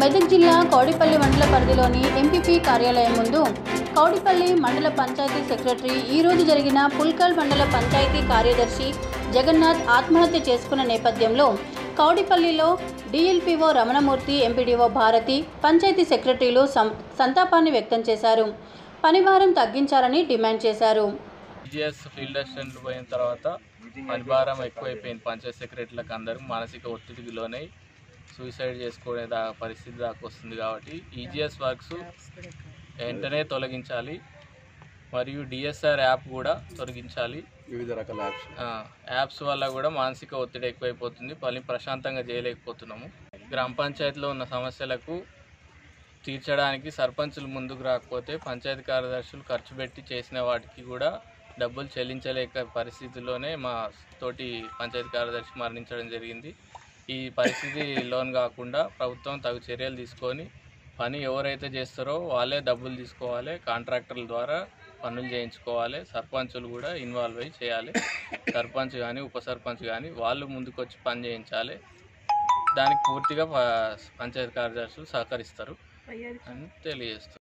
మెదక్ జిల్లా కౌడిపల్లి మండల పరిధిలోని ఎంపీపీ కార్యాలయం ముందు కౌడిపల్లి మండల పంచాయతీ సెక్రటరీ ఈ రోజు జరిగిన పుల్కల్ మండల పంచాయతీ కార్యదర్శి జగన్నాథ్ ఆత్మహత్య చేసుకున్న నేపథ్యంలో కౌడిపల్లిలో డిఎల్పిఓ రమణమూర్తి ఎంపీడీఓ భారతి పంచాయతీ సెక్రటరీలు సం- సంతాపాన్ని వ్యక్తం చేశారు పనిభారం తగ్గించాలని డిమాండ్ చేశారు టీజీఎస్ ఫీల్డ్ అసిస్టెంట్ పోయిన తర్వాత పనిభారం ఎక్కువైపోయింది పంచాయత్ సెక్రటరీలకు అందరికి మానసిక ఒత్తిడికి లోనై సూసైడ్ చేసుకునే దా పరిస్థితి దాకా వస్తుంది కాబట్టి ఈజీఎస్ వర్క్స్ వెంటనే తొలగించాలి మరియు డిఎస్ఆర్ యాప్ కూడా తొలగించాలి వివిధ రకాల యాప్స్ ఆ, యాప్స్ వల్ల కూడా మానసిక ఒత్తిడి ఎక్కువైపోతుంది పని ప్రశాంతంగా చేయలేకపోతున్నాము గ్రామ పంచాయతీలో ఉన్న సమస్యలకు తీర్చడానికి సర్పంచులు ముందుకు రాకపోతే పంచాయతీ కార్యదర్శులు ఖర్చు పెట్టి చేసిన వాటికి కూడా డబ్బులు చెల్లించలేక పరిస్థితిలోనే మా తోటి పంచాయతీ కార్యదర్శి మరణించడం జరిగింది ఈ పరిస్థితి లోన్ కాకుండా ప్రభుత్వం తగు చర్యలు తీసుకొని పని ఎవరైతే చేస్తారో వాళ్ళే డబ్బులు తీసుకోవాలి కాంట్రాక్టర్ల ద్వారా పనులు చేయించుకోవాలి సర్పంచులు కూడా ఇన్వాల్వ్ అయ్యి చేయాలి సర్పంచ్ కానీ ఉప సర్పంచ్ కానీ వాళ్ళు ముందుకొచ్చి పని చేయించాలి దానికి పూర్తిగా ప- పంచాయతీ కార్యదర్శులు సహకరిస్తారు అని తెలియజేస్తారు